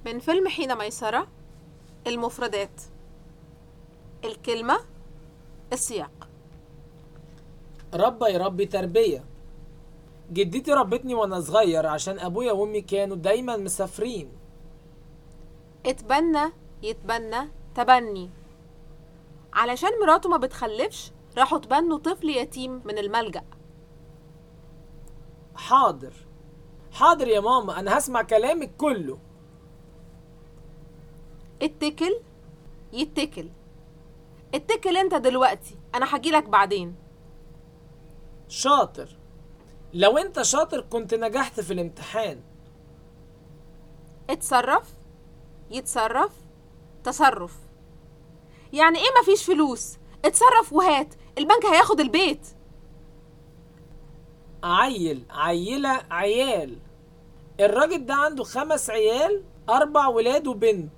من فيلم حين ميسرة المفردات الكلمة السياق ربى يربي تربية جدتي ربتني وانا صغير عشان ابويا وامي كانوا دايما مسافرين اتبنى يتبنى تبني علشان مراته ما بتخلفش راحوا تبنوا طفل يتيم من الملجأ حاضر حاضر يا ماما انا هسمع كلامك كله اتكل يتكل اتكل انت دلوقتي انا هجيلك بعدين شاطر لو انت شاطر كنت نجحت في الامتحان اتصرف يتصرف تصرف يعني ايه مفيش فلوس اتصرف وهات البنك هياخد البيت عيل عيلة عيال الراجل ده عنده خمس عيال أربع ولاد وبنت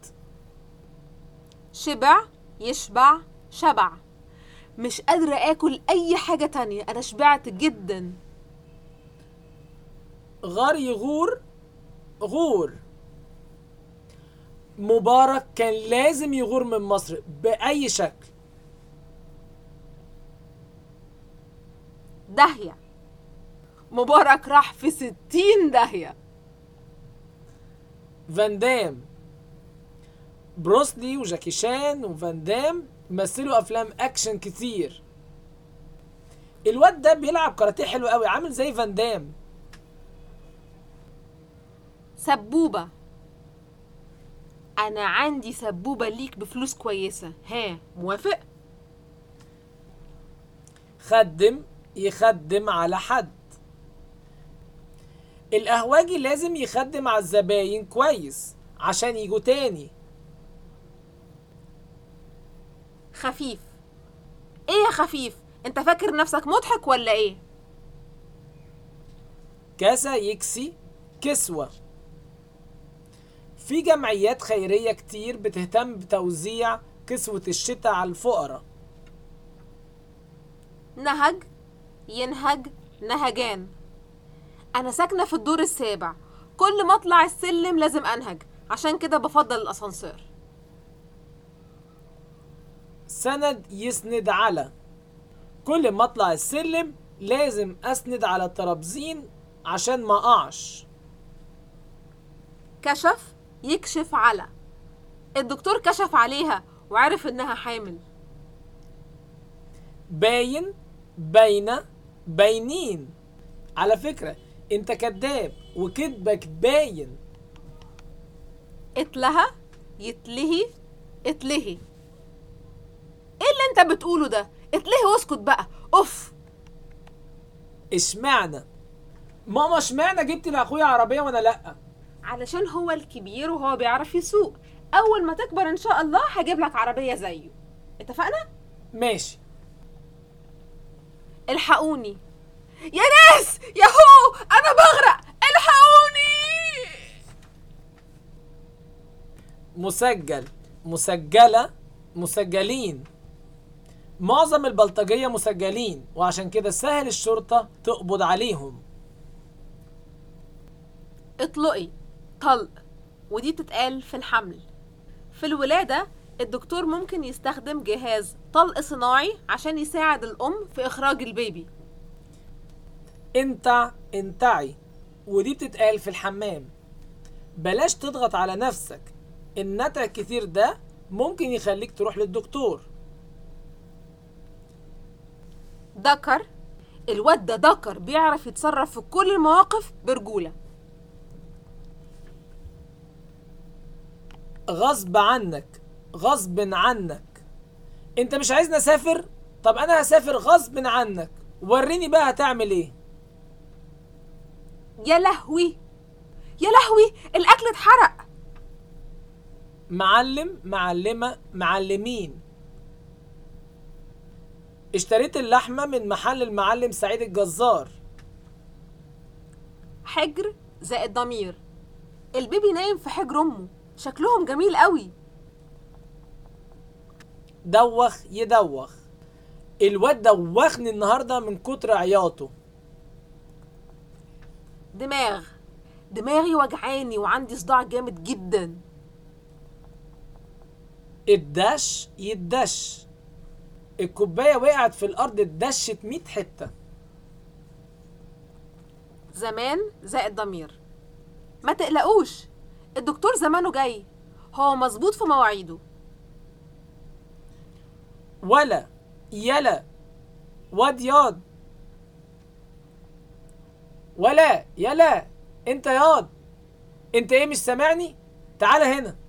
شبع يشبع شبع مش قادرة اكل اي حاجة تانية انا شبعت جدا غار يغور غور مبارك كان لازم يغور من مصر بأي شكل داهية مبارك راح في ستين داهية فان دام بروسلي وجاكي شان وفان دام مثلوا افلام اكشن كتير الواد ده بيلعب كاراتيه حلو قوي عامل زي فان دام سبوبة انا عندي سبوبة ليك بفلوس كويسة ها موافق خدم يخدم على حد القهواجي لازم يخدم على الزباين كويس عشان يجوا تاني خفيف ايه يا خفيف انت فاكر نفسك مضحك ولا ايه كاسة يكسي كسوة في جمعيات خيرية كتير بتهتم بتوزيع كسوة الشتاء على الفقراء نهج ينهج نهجان انا ساكنة في الدور السابع كل ما اطلع السلم لازم انهج عشان كده بفضل الاسانسير سند يسند على كل ما اطلع السلم لازم اسند على الترابزين عشان ما اقعش كشف يكشف على الدكتور كشف عليها وعرف انها حامل باين باينة باينين على فكرة انت كذاب وكذبك باين اتلهى يتلهي اتلهي ايه اللي انت بتقوله ده اتلهي واسكت بقى اوف اشمعنى ماما اشمعنى جبت لاخويا عربية وانا لأ علشان هو الكبير وهو بيعرف يسوق اول ما تكبر ان شاء الله هجيب لك عربيه زيه اتفقنا ماشي الحقوني يا ناس ياهو انا بغرق الحقوني مسجل مسجلة مسجلين معظم البلطجية مسجلين وعشان كده سهل الشرطة تقبض عليهم اطلقي طلق ودي بتتقال في الحمل في الولادة الدكتور ممكن يستخدم جهاز طلق صناعي عشان يساعد الأم في إخراج البيبي انتع انتعي ودي بتتقال في الحمام بلاش تضغط على نفسك النتع الكتير ده ممكن يخليك تروح للدكتور دكر الواد ده دكر بيعرف يتصرف في كل المواقف برجولة غصب عنك غصب عنك انت مش عايزني اسافر طب انا هسافر غصب عنك وريني بقى هتعمل ايه يا لهوي يا لهوي الأكل اتحرق معلم معلمة معلمين اشتريت اللحمة من محل المعلم سعيد الجزار حجر زائد ضمير البيبي نايم في حجر أمه شكلهم جميل قوي دوخ يدوخ الواد دوخني النهاردة من كتر عياطه دماغ دماغي وجعاني وعندي صداع جامد جدا الدش يدش الكوباية وقعت في الأرض اتدشت 100 حتة زمان زائد ضمير ما تقلقوش الدكتور زمانه جاي هو مظبوط في مواعيده ولا يلا واد ياض ولا يلا انت ياض انت ايه مش سامعني تعال هنا